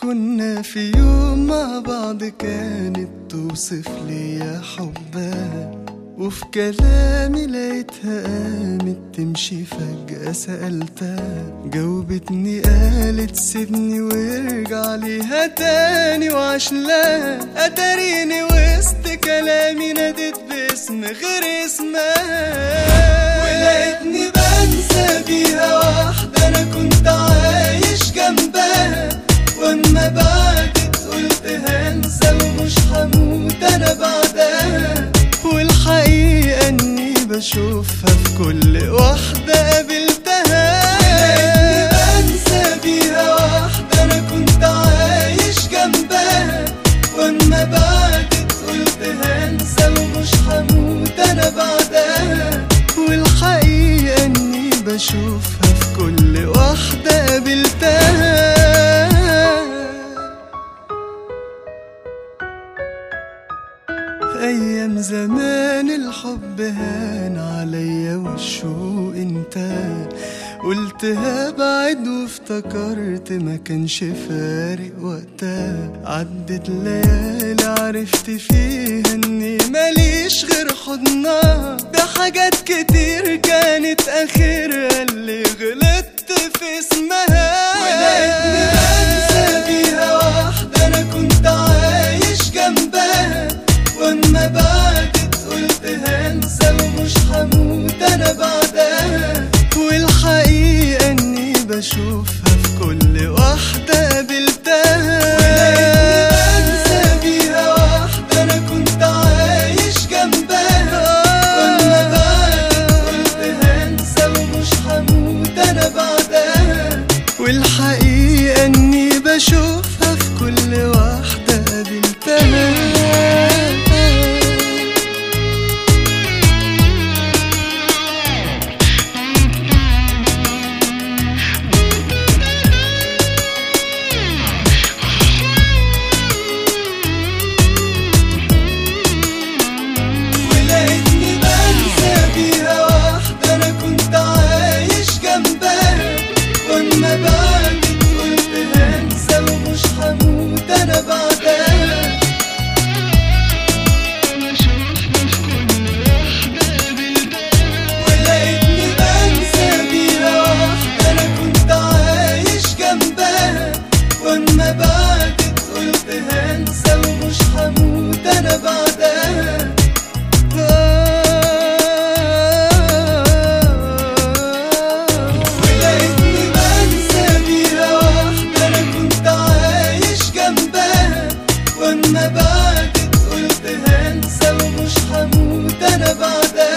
كنا في يوم مع بعض كانت توصف لي حبها وفي كلامي لقيتها قامت تمشي فجأة سألتها جاوبتني قالت سيبني وارجع ليها تاني وعاش لها أتاريني وسط كلامي ناديت باسم غير اسمها ولقيتني بنسى بيها واحدة أنا كنت عايش جنبها واما بعدت قلت هنسى ومش هموت انا بعدها والحقيقة اني بشوفها في كل واحدة قابلتها بنسى بيها واحدة انا كنت عايش جنبها واما بعدت قلت هنسى ومش هموت انا بعدها والحقيقة اني بشوفها في كل واحدة قابلتها أيام زمان الحب هان عليا والشوق انتهى قلت هبعد وافتكرت ما كانش فارق وقتها عدت ليالي عرفت فيها اني ماليش غير حضنها بحاجات كتير كانت اخرها اللي غلطت في اسمها ولقيتني بنسى بيها واحدة انا كنت عايش جنبها واما بعدت قلت هنسى ومش هموت انا بعدها والحقيقة اني بشوفها في كل واحدة قابلتها ولقيتني بنسى بيها واحدة انا كنت عايش جنبها واما بعدت قلت هنسى ومش هموت انا بعدها والحقيقة اني بشوفها في كل واحدة قابلتها ولقيتني بنسى بيها واحدة أنا كنت عايش جنبها واما بعدت قلت هنسى ومش هموت أنا بعدها ولقيتني بنسى بيها واحدة أنا كنت عايش جنبها واما بعدت قلت هنسى ومش هموت أنا بعدها ولقيتني بنسى بيها واحدة أنا كنت عايش جنبها واما بعدت قلت هنسى ومش هموت أنا بعدها